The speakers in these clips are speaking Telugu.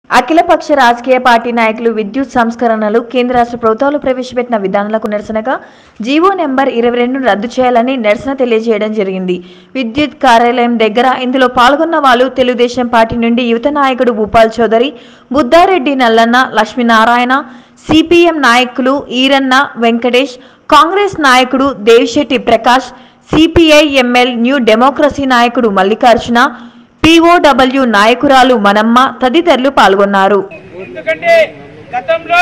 అఖిలపక్ష రాజకీయ పార్టీ నాయకులు విద్యుత్ సంస్కరణలు కేంద్ర రాష్ట్ర ప్రభుత్వాలు ప్రవేశపెట్టిన విధానాలకు నిరసనగా జీవో నెంబర్ ఇరవై రెండును రద్దు చేయాలని నిరసన తెలియజేయడం జరిగింది విద్యుత్ కార్యాలయం దగ్గర ఇందులో పాల్గొన్న వాళ్ళు తెలుగుదేశం పార్టీ నుండి యువత నాయకుడు భూపాల్ చౌదరి బుద్ధారెడ్డి నల్లన్న లక్ష్మీనారాయణ సిపిఎం నాయకులు ఈరన్న వెంకటేష్ కాంగ్రెస్ నాయకుడు Devisetti Prakash CPI ML new democracy నాయకుడు మల్లికార్జున పిఓడబ్ల్యూ నాయకురాలు మనమ్మ తదితరులు పాల్గొన్నారు ఎందుకంటే గతంలో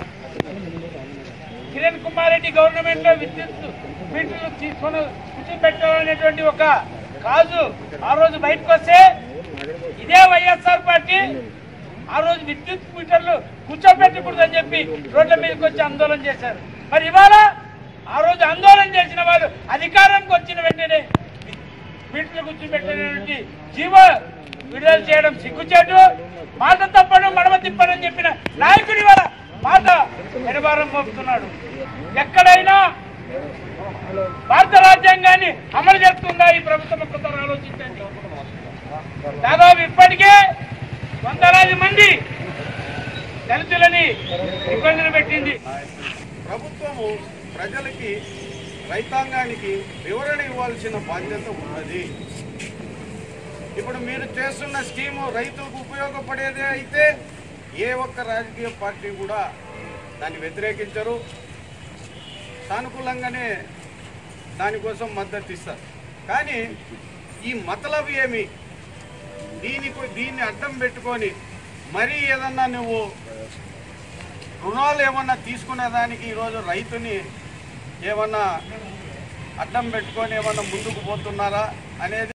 కిరణ్ కుమార్ రెడ్డి గవర్నమెంట్ లో విద్యుత్ మీటర్లు తీసుకొని కూర్చోబెట్టాలనేటువంటి ఒక కాజు ఆ రోజు బయటకు వస్తే ఇదే వైఎస్ఆర్ పార్టీ ఆ రోజు విద్యుత్ మీటర్లు కూర్చోబెట్టకూడదని చెప్పి రోడ్ల మీదకి వచ్చి ఆందోళన చేశారు మరి ఇవాళ ఆ రోజు ఆందోళన చేసిన వాళ్ళు అధికారంకి వచ్చిన వెంటనే మీటర్లు కూర్చోబెట్టినటువంటి జీవో విడుదల చేయడం సిగ్గుచేటు మాట తప్పడం మడమ తిప్పడం చెప్పిన నాయకుడి వల్ల మాట నిరభారం మోపుతున్నాడు ఎక్కడైనా భారత రాజ్యాంగాన్ని అమలు చేస్తుందా ఈ ప్రభుత్వం ఒక్కసారి ఆలోచించండి దాదాపు ఇప్పటికే వందలాది మంది దళితులని ఇబ్బందులు పెట్టింది ప్రభుత్వము ప్రజలకి రైతాంగానికి వివరణ ఇవ్వాల్సిన బాధ్యత ఉన్నది ఇప్పుడు మీరు చేస్తున్న స్కీము రైతులకు ఉపయోగపడేదే అయితే ఏ ఒక్క రాజకీయ పార్టీ కూడా దాన్ని వ్యతిరేకించరు సానుకూలంగానే దానికోసం మద్దతు ఇస్తారు కానీ ఈ మతలబు ఏమి దీనికి దీన్ని అడ్డం పెట్టుకొని మరీ ఏదన్నా నువ్వు రుణాలు ఏమన్నా తీసుకునే దానికి ఈరోజు రైతుని ఏమన్నా అడ్డం పెట్టుకొని ఏమన్నా ముందుకు పోతున్నారా అనేది